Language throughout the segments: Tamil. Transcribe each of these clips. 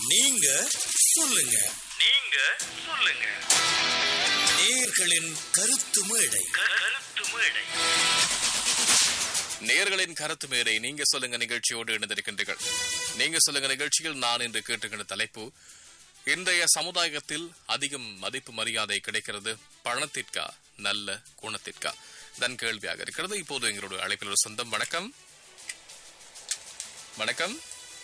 நீங்க சொல்லுங்க நீங்க சொல்லுங்க நேயர்களின் கருத்து மேடை கருத்து மேடை நேயர்களின் கருத்து மேடை நீங்க சொல்லுங்க நிகழ்ச்சியோடு இணைந்திருக்கின்றீர்கள் நீங்க சொல்லுங்க நிகழ்ச்சியில் நான் இன்று கேட்டுக்கின்ற தலைப்பு இன்றைய சமுதாயத்தில் அதிகம் மதிப்பு மரியாதை கிடைக்கிறது பணத்திற்கா நல்ல குணத்திற்கா தன் கேள்வியாக இருக்கிறது இப்போது எங்களோட அழைப்பில் ஒரு சொந்தம் வணக்கம் வணக்கம்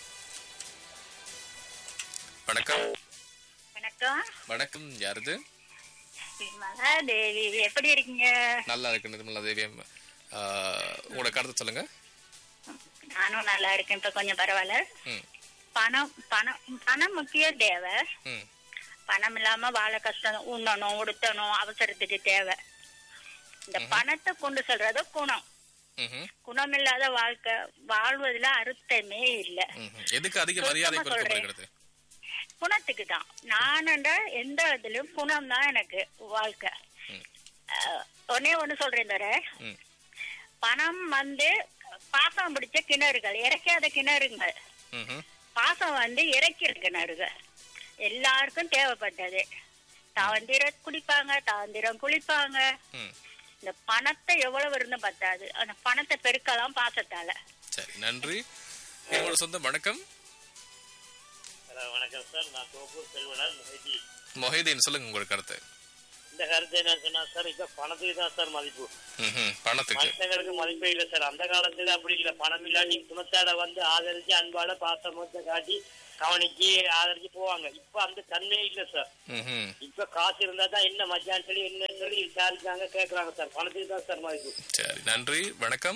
வணக்கம் வணக்கம் வணக்கம் யாருது விமலா தேவி எப்படி இருக்கீங்க நல்லா இருக்கு நிர்மலா தேவி ஆஹ், உங்களோட கருத்து சொல்லுங்க நானும் நல்லா இருக்கேன் இப்ப கொஞ்சம் பரவாயில்ல ம் பணம் பணம் பணம் முக்கிய தேவை ம் பணம் இல்லாம வாழ கஷ்டம் உண்ணணும் உடுத்தணும் அவசரத்துக்கு தேவை இந்த பணத்தை கொண்டு சொல்றது குணம் ம்ஹும். குணம் இல்லாத வாழ்க்கை வாழ்வதுல அர்த்தமே இல்ல ம்ஹும். எதுக்கு அதிக மரியாதை சுத்தமா சொல்றேன். கொடுக்கப்படுகிறது குணத்துக்கு தான் நானண்டா எந்த இதுலயும் குணம் தான் எனக்கு வாழ்க்கை ம். அஹ், ஒண்ணே ஒண்ணு சொல்றேன் தர ம். பணம் வந்து பாசம் பிடிச்ச கிணறுகள் இறைக்காத கிணறுங்கள் ம்ஹும். பாசம் வந்து இறைக்கிற கிணறுகள் எல்லாருக்கும் தேவைப்பட்டது தாவந்திரம் குடிப்பாங்க தாவந்திரம் குளிப்பாங்க ம். இந்த பணத்தை எவ்வளவு இருந்து பத்தாது அந்த பணத்தை பெருக்கலாம் பாசத்தால சரி நன்றி என்னோட சொந்த வணக்கம் ஹலோ வணக்கம் சார் நான் தோப்பூர் செல்வனார் முகைதி மொஹிதீன் சொல்லுங்க உங்களோட கருத்து இந்த கருத்து என்ன சொன்னா சார் இப்ப பணத்துக்கு தான் சார் மதிப்பு ம்ஹும். பணத்துக்கு மனுஷங்களுக்கு மதிப்பே இல்லை சார் அந்த காலத்துல அப்படி இல்லை பணம் இல்லாட்டி குணத்தாட வந்து ஆதரிச்சு அன்பால பாசமத்தை காட்டி கவனிச்சு ஆதரிச்சு போவாங்க இப்ப அந்த தன்மையே இல்லை சார் ம்ஹும். இப்ப காசு இருந்தா தான் என்ன மச்சான்னு சொல்லி என்னன்னு சொல்லி விசாரிச்சாங்க கேக்குறாங்க சார் பணத்துக்கு தான் சார் மதிப்பு சரி நன்றி வணக்கம்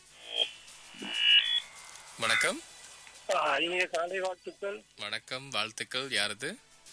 வணக்கம் இனிய காலை வாழ்த்துக்கள் வணக்கம் வாழ்த்துக்கள் யாரது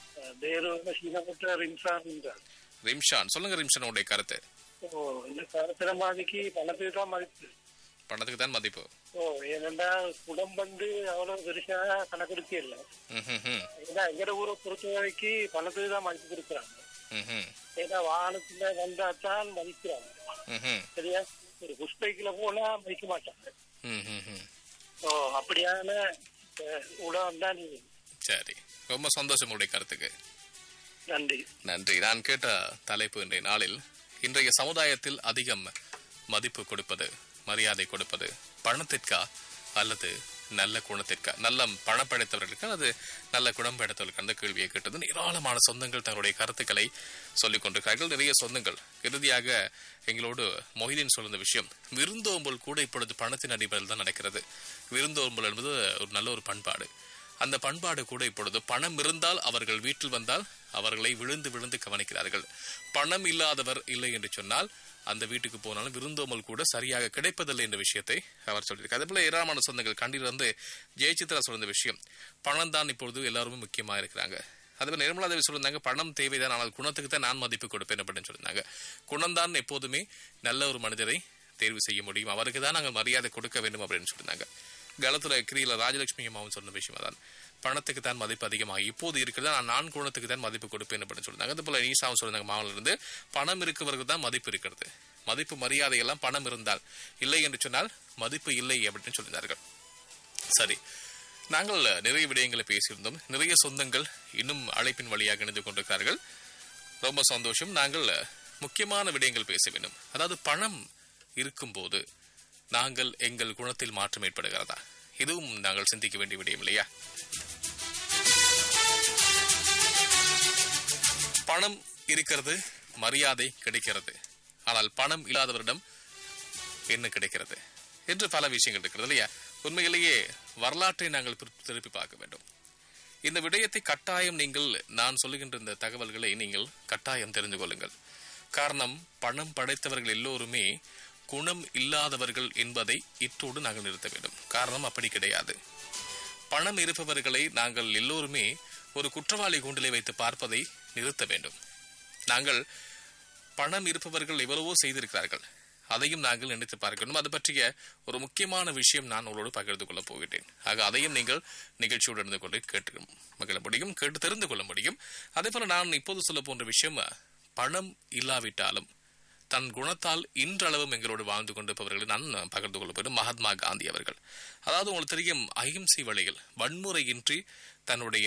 தேரோக சீனப்பட்ட ரிம்சான் என்றார் ரிம்ஷான் சொல்லுங்க ரிம்ஷான் உங்களுடைய கருத்து ஓ இந்த காலத்துல மாதிரிக்கு பணத்துக்கு தான் மதிப்பு பணத்துக்கு தான் மதிப்பு ஓ ஏனென்றா குடம் வந்து அவ்வளவு பெருசா கணக்கெடுக்க இல்லை ம்ஹும். ஏன்னா எங்கட ஊரை பொறுத்த வரைக்கும் பணத்துக்கு தான் மதிப்பு கொடுக்குறாங்க ம்ஹும். ஏன்னா வாகனத்துல வந்தா தான் மதிக்கிறாங்க ம்ஹும். சரியா ஒரு புஷ்பைக்குல போனா மதிக்க மாட்டாங்க ம்ஹும். ஓ அப்படியான அஹ், உலகம் தான் நீ சரி ரொம்ப சந்தோஷம் உங்களுடைய கருத்துக்கு நன்றி நன்றி நான் கேட்ட தலைப்பு இன்றைய நாளில் இன்றைய சமுதாயத்தில் அதிகம் மதிப்பு கொடுப்பது மரியாதை கொடுப்பது பணத்திற்கா அல்லது நல்ல குணத்திற்கா நல்ல பணம் படைத்தவர்களுக்கு அல்லது நல்ல குணம் படைத்தவர்களுக்கு அந்த கேள்வியை கேட்டது ஏராளமான சொந்தங்கள் தங்களுடைய கருத்துக்களை சொல்லிக் கொண்டிருக்கிறார்கள் நிறைய சொந்தங்கள் இறுதியாக எங்களோடு மொஹிதீன் சொல்லுந்த விஷயம் விருந்தோம்பல் கூட இப்பொழுது பணத்தின் அடிப்படையில் தான் நடக்கிறது விருந்தோம்பல் என்பது ஒரு நல்ல ஒரு பண்பாடு அந்த பண்பாடு கூட இப்பொழுது பணம் இருந்தால் அவர்கள் வீட்டில் வந்தால் அவர்களை விழுந்து விழுந்து கவனிக்கிறார்கள் பணம் இல்லாதவர் இல்லை என்று சொன்னால் அந்த வீட்டுக்கு போனாலும் விருந்தோமல் கூட சரியாக கிடைப்பதில்லை என்ற விஷயத்தை அவர் சொல்லியிருக்கார் அதே போல ஏராளமான சொந்தங்கள் கண்டில் வந்து ஜெயசித்ரா சொல்ந்த விஷயம் பணம் தான் இப்பொழுது எல்லாருமே முக்கியமா இருக்கிறாங்க அதே போல நிர்மலா தேவி சொல்லியிருந்தாங்க பணம் தேவைதான் ஆனால் குணத்துக்கு தான் நான் மதிப்பு கொடுப்பேன் அப்படின்னு சொல்லியிருந்தாங்க குணம்தான் எப்போதுமே நல்ல ஒரு மனிதரை தேர்வு செய்ய முடியும் அவருக்கு தான் நாங்கள் மரியாதை கொடுக்க வேண்டும் அப்படின்னு சொல்லியிருந்தாங்க கலத்துல கிரியில ராஜலட்சுமி அம்மாவும் சொன்ன விஷயம் அதான் பணத்துக்கு தான் மதிப்பு அதிகமாக இப்போது இருக்கிறது நான் நான் குணத்துக்கு தான் மதிப்பு கொடுப்பேன் அப்படின்னு சொல்றாங்க அதே போல நீசாவும் சொல்றாங்க மாவல இருந்து பணம் இருக்கவருக்கு தான் மதிப்பு இருக்கிறது மதிப்பு மரியாதை எல்லாம் பணம் இருந்தால் இல்லை என்று சொன்னால் மதிப்பு இல்லை அப்படின்னு சொல்லினார்கள் சரி நாங்கள் நிறைய விடயங்களை பேசியிருந்தோம் நிறைய சொந்தங்கள் இன்னும் அழைப்பின் வழியாக இணைந்து கொண்டிருக்கிறார்கள் ரொம்ப சந்தோஷம் நாங்கள் முக்கியமான விடயங்கள் பேச வேண்டும் அதாவது பணம் இருக்கும்போது நாங்கள் எங்கள் குணத்தில் மாற்றம் ஏற்படுகிறதா இதுவும் நாங்கள் சிந்திக்க வேண்டிய விடயம் இல்லையா பணம் இருக்கிறது மரியாதை கிடைக்கிறது ஆனால் பணம் இல்லாதவரிடம் என்ன கிடைக்கிறது என்று பல விஷயங்கள் இருக்கிறது இல்லையா உண்மையிலேயே வரலாற்றை நாங்கள் பிற- திருப்பி பார்க்க வேண்டும் இந்த விடயத்தை கட்டாயம் நீங்கள் நான் சொல்லுகின்ற இந்த தகவல்களை நீங்கள் கட்டாயம் தெரிந்து கொள்ளுங்கள் காரணம் பணம் படைத்தவர்கள் எல்லோருமே குணம் இல்லாதவர்கள் என்பதை இற்றோடு நாங்கள் நிறுத்த வேண்டும் காரணம் அப்படி கிடையாது பணம் இருப்பவர்களை நாங்கள் எல்லோருமே ஒரு குற்றவாளி கூண்டிலே வைத்து பார்ப்பதை நிறுத்த வேண்டும் நாங்கள் பணம் இருப்பவர்கள் எவ்வளவோ செய்திருக்கிறார்கள் அதையும் நாங்கள் நினைத்து பார்க்க வேண்டும் அது பற்றிய ஒரு முக்கியமான விஷயம் நான் உங்களோடு பகிர்ந்து கொள்ளப் போகிறேன் ஆக அதையும் நீங்கள் நிகழ்ச்சியோடு இருந்து கொண்டு கேட்டு மகிழ முடியும் கேட்டு தெரிந்து கொள்ள முடியும் அதே போல நான் இப்போது சொல்ல போன்ற விஷயம் பணம் இல்லாவிட்டாலும் தன் குணத்தால் இன்றளவும் எங்களோடு வாழ்ந்து கொண்டிருப்பவர்களை நான் பகிர்ந்து கொள்ள வேண்டும் மகாத்மா காந்தி அவர்கள் அதாவது உங்களுக்கு தெரியும் அகிம்சை வழியில் வன்முறையின்றி தன்னுடைய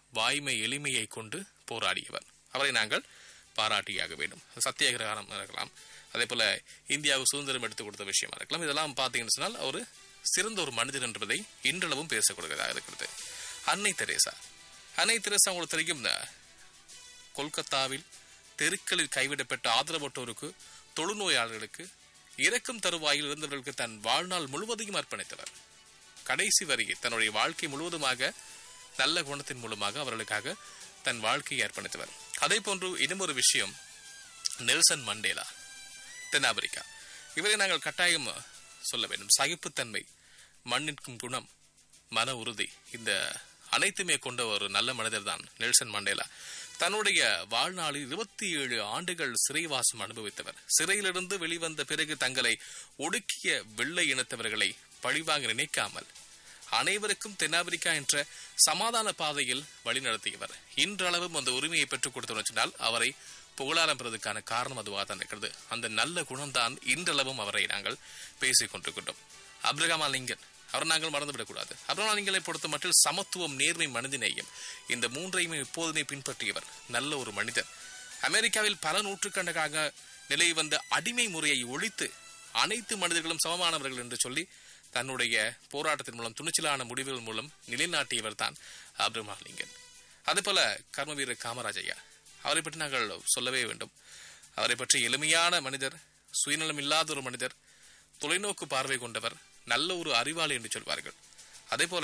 வாய்மை எளிமையை கொண்டு போராடியவர் அவரை நாங்கள் பாராட்டியாக வேண்டும் சத்தியாகிரகம் இருக்கலாம் அதே போல இந்தியாவுக்கு சுதந்திரம் எடுத்து கொடுத்த விஷயமா இருக்கலாம் இதெல்லாம் பார்த்தீங்கன்னு சொன்னால் ஒரு சிறந்த ஒரு மனிதன் என்பதை இன்றளவும் பேசக்கூடியதாக இருக்கிறது அன்னை தெரேசா அன்னை தெரேசா உங்களுக்கு தெரியும் அஹ், கொல்கத்தாவில் தெருக்களில் கைவிடப்பட்ட ஆதரவற்றோருக்கு தொழுநோயாளர்களுக்கு இறக்கும் தருவாயில் இருந்தவர்களுக்கு தன் வாழ்நாள் முழுவதையும் அர்ப்பணித்தவர் கடைசி வரை தன்னுடைய வாழ்க்கை முழுவதுமாக நல்ல குணத்தின் மூலமாக அவர்களுக்காக தன் வாழ்க்கையை அர்ப்பணித்தவர் அதே போன்று இன்னும் ஒரு விஷயம் நெல்சன் மண்டேலா தென்னாப்பிரிக்கா இவரை நாங்கள் கட்டாயம் சொல்ல வேண்டும் சகிப்புத்தன்மை மண்ணிற்கும் குணம் மன உறுதி இந்த அனைத்துமே கொண்ட ஒரு நல்ல மனிதர் தான் நெல்சன் மண்டேலா தன்னுடைய வாழ்நாளில் இருபத்தி ஏழு ஆண்டுகள் சிறைவாசம் அனுபவித்தவர் சிறையிலிருந்து வெளிவந்த பிறகு தங்களை ஒடுக்கிய வெள்ளை இனத்தவர்களை பழிவாங்க நினைக்காமல் அனைவருக்கும் தென்னாப்பிரிக்கா என்ற சமாதான பாதையில் வழிநடத்தியவர் இன்றளவும் அந்த உரிமையை பெற்றுக் கொடுத்தவர் சொன்னால் அவரை புகழாரம் பெறுவதற்கான காரணம் அதுவாக தான் இருக்கிறது அந்த நல்ல குணம்தான் இன்றளவும் அவரை நாங்கள் பேசிக் கொண்டிருக்கின்றோம் அப்ரகாமா லிங்கன் அவர் நாங்கள் மறந்துவிடக்கூடாது அப்ரகாமா லிங்கனை பொறுத்த மட்டும் சமத்துவம் நேர்மை மனிதநேயம் இந்த மூன்றையுமே எப்போதுமே பின்பற்றியவர் நல்ல ஒரு மனிதர் அமெரிக்காவில் பல நூற்றுக்கணக்காக நிலை வந்த அடிமை முறையை ஒழித்து அனைத்து மனிதர்களும் சமமானவர்கள் என்று சொல்லி தன்னுடைய போராட்டத்தின் மூலம் துணிச்சலான முடிவுகள் மூலம் நிலைநாட்டியவர் தான் அப்ரமா லிங்கன் அதே போல கர்மவீரர் காமராஜையா அவரை பற்றி நாங்கள் சொல்லவே வேண்டும் அவரை பற்றி எளிமையான மனிதர் சுயநலம் இல்லாத ஒரு மனிதர் தொலைநோக்கு பார்வை கொண்டவர் நல்ல ஒரு அறிவாளி என்று சொல்வார்கள் அதே போல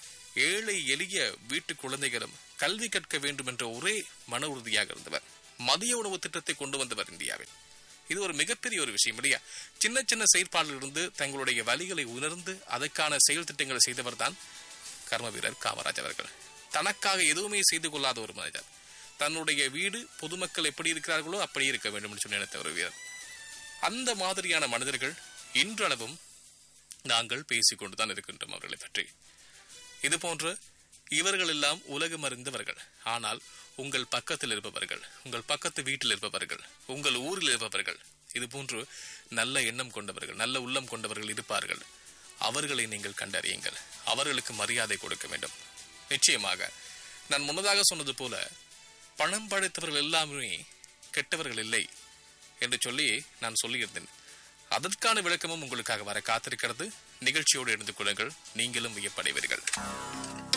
ஏழை எளிய வீட்டு குழந்தைகளும் கல்வி கற்க வேண்டும் என்ற ஒரே மன உறுதியாக இருந்தவர் மதிய உணவு திட்டத்தை கொண்டு வந்தவர் இந்தியாவில் இது ஒரு மிகப்பெரிய ஒரு விஷயம் இல்லையா சின்ன சின்ன செயற்பாடுகளிலிருந்து தங்களுடைய வழிகளை உணர்ந்து அதற்கான செயல் திட்டங்களை செய்தவர் தான் கர்ம வீரர் காமராஜ் அவர்கள் தனக்காக எதுவுமே செய்து கொள்ளாத ஒரு மனிதர் தன்னுடைய வீடு பொதுமக்கள் எப்படி இருக்கிறார்களோ அப்படி இருக்க வேண்டும் என்று சொல்லி நினைத்த ஒரு வீரர் அந்த மாதிரியான மனிதர்கள் இன்றளவும் நாங்கள் பேசிக் கொண்டுதான் இருக்கின்றோம் அவர்களை பற்றி இது போன்ற இவர்கள் எல்லாம் உலகம் அறிந்தவர்கள் ஆனால் உங்கள் பக்கத்தில் இருப்பவர்கள் உங்கள் பக்கத்து வீட்டில் இருப்பவர்கள் உங்கள் ஊரில் இருப்பவர்கள் இது போன்று நல்ல எண்ணம் கொண்டவர்கள் நல்ல உள்ளம் கொண்டவர்கள் இருப்பார்கள் அவர்களை நீங்கள் கண்டறியுங்கள் அவர்களுக்கு மரியாதை கொடுக்க வேண்டும் நிச்சயமாக நான் முன்னதாக சொன்னது போல பணம் படைத்தவர்கள் எல்லாமே கெட்டவர்கள் இல்லை என்று சொல்லி நான் சொல்லியிருந்தேன் அதற்கான விளக்கமும் உங்களுக்காக வர காத்திருக்கிறது நிகழ்ச்சியோடு இணைந்து கொள்ளுங்கள் நீங்களும் வியப்படைவீர்கள்